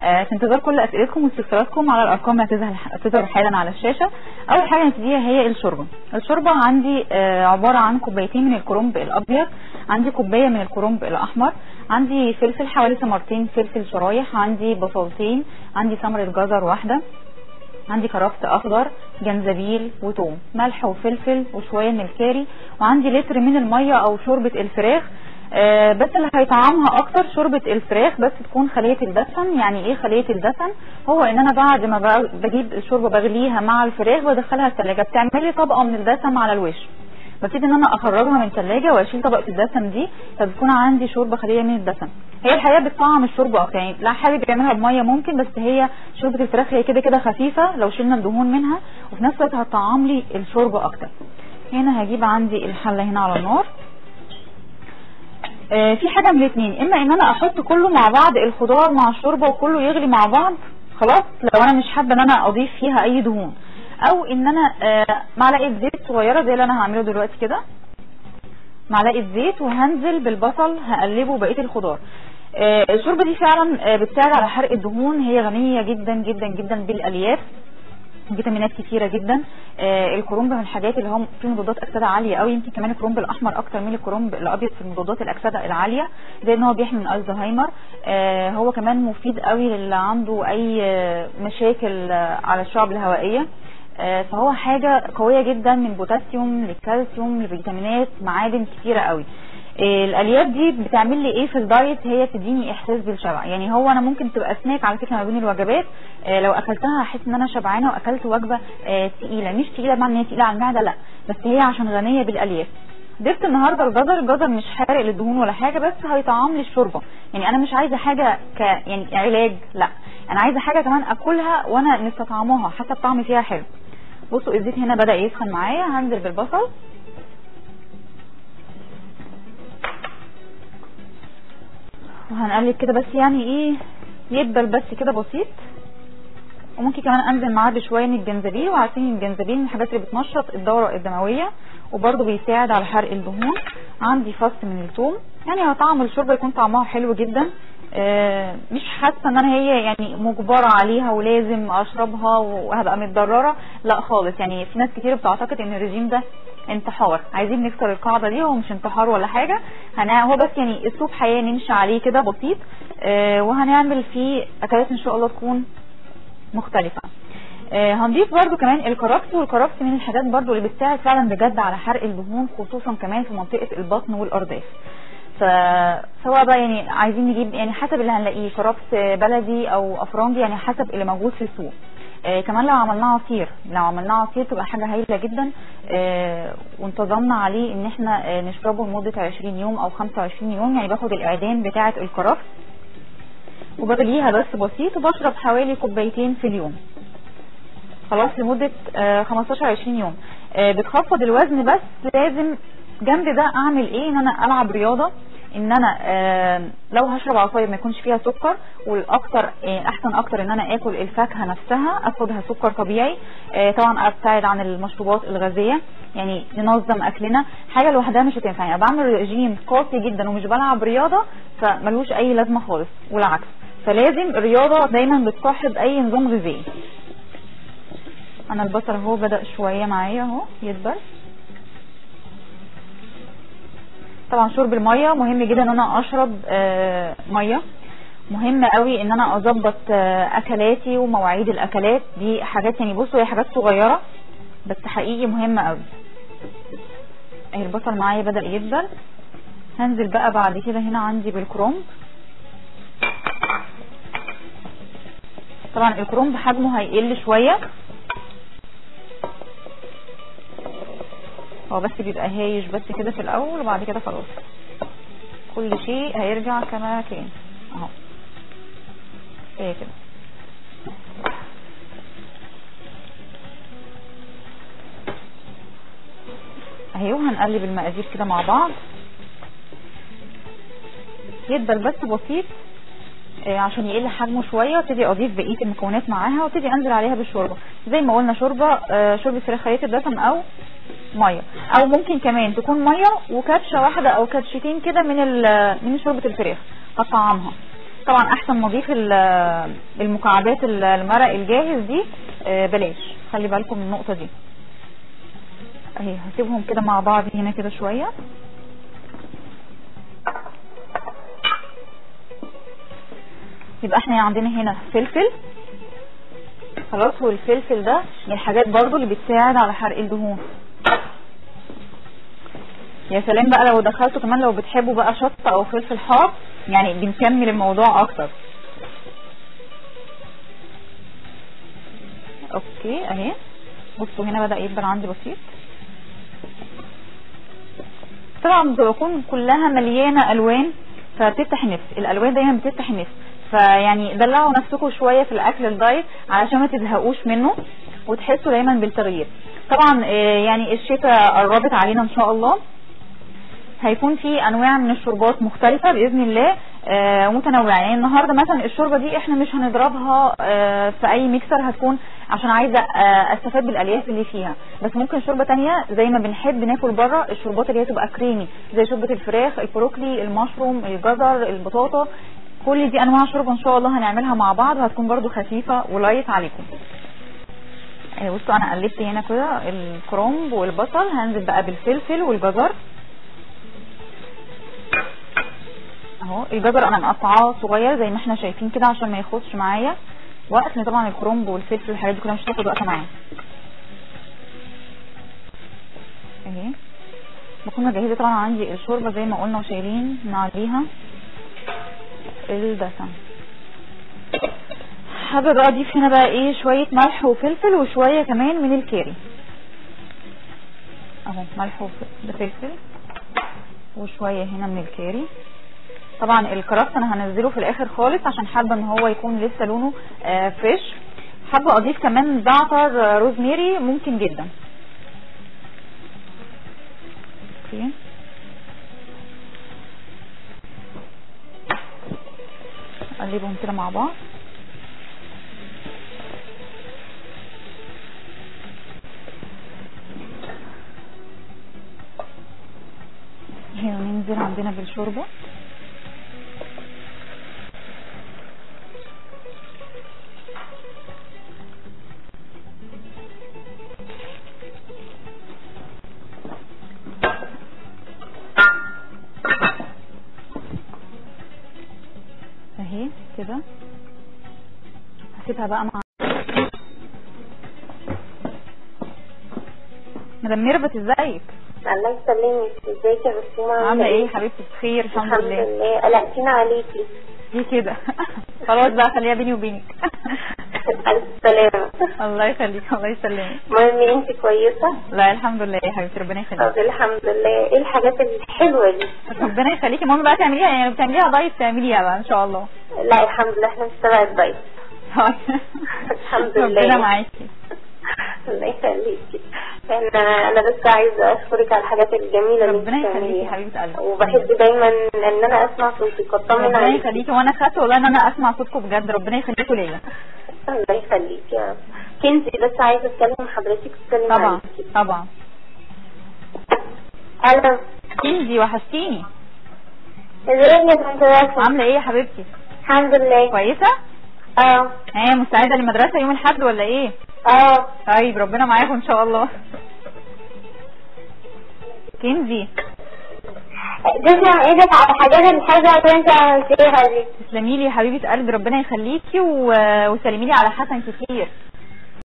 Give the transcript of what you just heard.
آه، في انتظار كل اسئلتكم واستفساراتكم على الارقام اللي هتظهر هتظهر حالا على الشاشه اول حاجه نبتديها هي الشوربه الشوربه عندي آه، عباره عن كوبايتين من الكرنب الابيض عندي كوبايه من الكرنب الاحمر عندي فلفل حوالي ثمرتين فلفل شرايح عندي بصلتين عندي ثمره جزر واحده عندي كرفس اخضر جنزبيل وتوم ملح وفلفل وشويه من الكاري وعندي لتر من الميه او شوربه الفراخ آه، بس اللي هيطعمها اكتر شوربه الفراخ بس تكون خليه الدسم يعني ايه خليه الدسم هو ان انا بعد ما ب- بجيب الشوربه بغليها مع الفراخ بدخلها الثلاجه بتعمل لي طبقه من الدسم على الوش ببتدي ان انا اخرجها من الثلاجه واشيل طبقه الدسم دي فبتكون عندي شوربه خاليه من الدسم هي الحقيقه بتطعم الشوربه اكتر يعني لا حابب يعملها بميه ممكن بس هي شوربه الفراخ هي كده كده خفيفه لو شلنا الدهون منها وفي نفس الوقت هتطعم لي الشوربه اكتر هنا هجيب عندي الحله هنا على النار آه، في حاجه من الاثنين اما ان انا احط كله مع بعض الخضار مع الشوربه وكله يغلي مع بعض خلاص لو انا مش حابه ان انا اضيف فيها اي دهون او ان انا آه، معلقه زيت صغيره زي اللي انا هعمله دلوقتي كده معلقه زيت وهنزل بالبصل هقلبه بقيه الخضار آه، الشوربه دي فعلا آه، بتساعد على حرق الدهون هي غنيه جدا جدا جدا بالالياف فيتامينات كتيره جدا آه الكرنب من الحاجات اللي هم فيه مضادات اكسده عاليه قوي يمكن كمان الكرنب الاحمر اكتر من الكرنب الابيض في مضادات الاكسده العاليه زي ان هو بيحمي من الزهايمر آه هو كمان مفيد قوي للي عنده اي آه، مشاكل آه، على الشعب الهوائيه آه، فهو حاجه قويه جدا من بوتاسيوم للكالسيوم لفيتامينات معادن كتيره قوي آه، الالياف دي بتعمل لي ايه في الدايت هي تديني احساس بالشبع يعني هو انا ممكن تبقى سناك على فكره ما بين الوجبات آه، لو اكلتها احس ان انا شبعانه واكلت وجبه آه، تقيله مش تقيله بمعنى ان هي تقيله على المعده لا بس هي عشان غنيه بالالياف ضفت النهارده الجزر الجزر مش حارق للدهون ولا حاجه بس هيطعم لي الشوربه يعني انا مش عايزه حاجه ك يعني علاج لا انا عايزه حاجه كمان اكلها وانا نستطعمها حسب طعم فيها حلو بصوا الزيت هنا بدا يسخن معايا هنزل بالبصل وهنقلب كده بس يعني ايه يدبل بس كده بسيط وممكن كمان انزل معاه بشويه من الجنزبيل وعارفين إن الجنزبيل من الحاجات اللي بتنشط الدوره الدمويه وبرده بيساعد على حرق الدهون عندي فص من الثوم يعني طعم الشوربه يكون طعمها حلو جدا آه، مش حاسه ان انا هي يعني مجبره عليها ولازم اشربها وهبقى متضرره لا خالص يعني في ناس كتير بتعتقد ان الرجيم ده انتحار عايزين نكسر القاعده دي هو مش انتحار ولا حاجه هنا هو بس يعني اسلوب حياه نمشي عليه كده بسيط آه، وهنعمل فيه اكلات ان شاء الله تكون مختلفة آه، هنضيف برضو كمان الكرفس والكرفس من الحاجات برضو اللي بتساعد فعلا بجد على حرق الدهون خصوصا كمان في منطقة البطن والارداف فسواء بقى يعني عايزين نجيب يعني حسب اللي هنلاقيه كرفس بلدي او افرنجي يعني حسب اللي موجود في السوق آه كمان لو عملناه عصير لو عملناه عصير تبقى حاجه هايله جدا آه وانتظمنا عليه ان احنا آه نشربه لمده 20 يوم او 25 يوم يعني باخد الاعدام بتاعه الكرفس وبغليها بس بسيط وبشرب حوالي كوبايتين في اليوم خلاص لمدة آه 15 20 يوم آه بتخفض الوزن بس لازم جنب ده اعمل ايه ان انا العب رياضة ان انا آه لو هشرب عصاير ما يكونش فيها سكر والاكتر آه احسن اكتر ان انا اكل الفاكهة نفسها اخدها سكر طبيعي آه طبعا ابتعد عن المشروبات الغازية يعني ننظم اكلنا حاجة لوحدها مش هتنفع يعني بعمل رجيم قاسي جدا ومش بلعب رياضة فملوش اي لازمة خالص والعكس فلازم الرياضة دايما بتصاحب اي نظام غذائي انا البصل اهو بدأ شوية معايا اهو يدبل طبعا شرب المية مهم جدا ان انا اشرب آه مية مهم قوي ان انا اظبط آه اكلاتي ومواعيد الاكلات دي حاجات يعني بصوا هي حاجات صغيرة بس حقيقي مهمة قوي اهي البصل معايا بدأ يدبل هنزل بقى بعد كده هنا عندي بالكرومب طبعا الكرومب حجمه هيقل شوية هو بس بيبقى هايش بس كده في الاول وبعد كده خلاص كل شيء هيرجع كما كان اهو ايه كده اهي وهنقلب المقادير كده مع بعض يدبل بس بسيط آه، عشان يقل حجمه شويه وابتدي اضيف بقيه المكونات معاها وابتدي انزل عليها بالشوربه زي ما قلنا شوربه آه، شوربه فراخ خليه الدسم او ميه او ممكن كمان تكون ميه وكبشه واحده او كبشتين كده من ال- من شوربه الفراخ هطعمها طبعا احسن ما اضيف ال- المكعبات ال- المرق الجاهز دي آه، بلاش خلي بالكم من النقطه دي اهي هسيبهم كده مع بعض هنا كده شويه يبقى احنا عندنا هنا فلفل خلاص والفلفل ده من الحاجات برضو اللي بتساعد على حرق الدهون يا سلام بقى لو دخلتوا كمان لو بتحبوا بقى شطة او فلفل حار يعني بنكمل الموضوع اكتر اوكي اهي بصوا هنا بدأ يكبر عندي بسيط طبعا بتكون كلها مليانة الوان فبتفتح النفس الالوان دايما بتفتح النفس فيعني دلعوا نفسكم شوية في الاكل الدايت علشان ما تزهقوش منه وتحسوا دايما بالتغيير طبعا آه، يعني الشتاء قربت علينا ان شاء الله هيكون في انواع من الشوربات مختلفه باذن الله آه، متنوعه يعني النهارده مثلا الشوربه دي احنا مش هنضربها آه، في اي ميكسر هتكون عشان عايزه آه، استفاد بالالياف اللي فيها بس ممكن شوربه تانية زي ما بنحب ناكل بره الشوربات اللي هي تبقى كريمي زي شوربه الفراخ البروكلي المشروم الجزر البطاطا كل دي انواع شوربه ان شاء الله هنعملها مع بعض وهتكون برضو خفيفه ولايت عليكم يعني بصوا انا قلبت هنا كده الكرنب والبصل هنزل بقى بالفلفل والجزر اهو الجزر انا مقطعاه صغير زي ما احنا شايفين كده عشان ما ياخدش معايا وقت لان طبعا الكرنب والفلفل والحاجات دي كلها مش هتاخد وقت معايا اهي بكون مجهزه طبعا عندي الشوربه زي ما قلنا وشايلين نعليها الدسم حابه بقى اضيف هنا بقى ايه شويه ملح وفلفل وشويه كمان من الكاري اهو ملح وفلفل وشويه هنا من الكاري طبعا الكرفس انا هنزله في الاخر خالص عشان حابه ان هو يكون لسه لونه آه فريش حابه اضيف كمان زعتر آه، روزميري ممكن جدا اوكي اقلبهم كده مع بعض هنا ننزل عندنا بالشوربه اهي كده هسيبها بقى مع مدام ميرفت ازيك الله يسلمك ازيك يا بسومة عامله ايه حبيبتي بخير الحمد الحمد لله لله قلقتينا عليكي دي كده خلاص بقى خليها بيني وبينك ألف سلامة الله يخليك الله يسلمك المهم انت كويسة لا الحمد لله يا حبيبتي ربنا طب يخليك الحمد لله ايه الحاجات الحلوة دي ربنا يخليكي المهم بقى تعمليها يعني بتعمليها دايت تعمليها بقى ان شاء الله لا الحمد لله احنا مش تبع الدايت الحمد لله. ربنا معاكي الله يخليكي انا انا بس عايزة اشكرك على الحاجات الجميلة اللي ربنا انت يخليكي يا بتعمليها حبيبه قلبي وبحب دايما ان انا اسمع صوتك واطمن ربنا عليكي يخليكي وانا خدت والله ان انا اسمع صوتكم بجد ربنا يخليكم ليا الله يخليكي يا رب كنتي بس عايزة اتكلم حضرتك تتكلم طبعا عليكي طبعا الو كنزي وحشتيني ازيك يا بنت راسم عامله ايه يا حبيبتي الحمد لله كويسه اه ايه مستعده للمدرسه يوم الاحد ولا ايه اه طيب ربنا معاكم ان شاء الله كنزي تسمع ايدك على الحاجات الحلوة اللي انت عملتيها دي تسلمي لي يا حبيبه قلبي ربنا يخليكي و... وسلمي لي على حسن كتير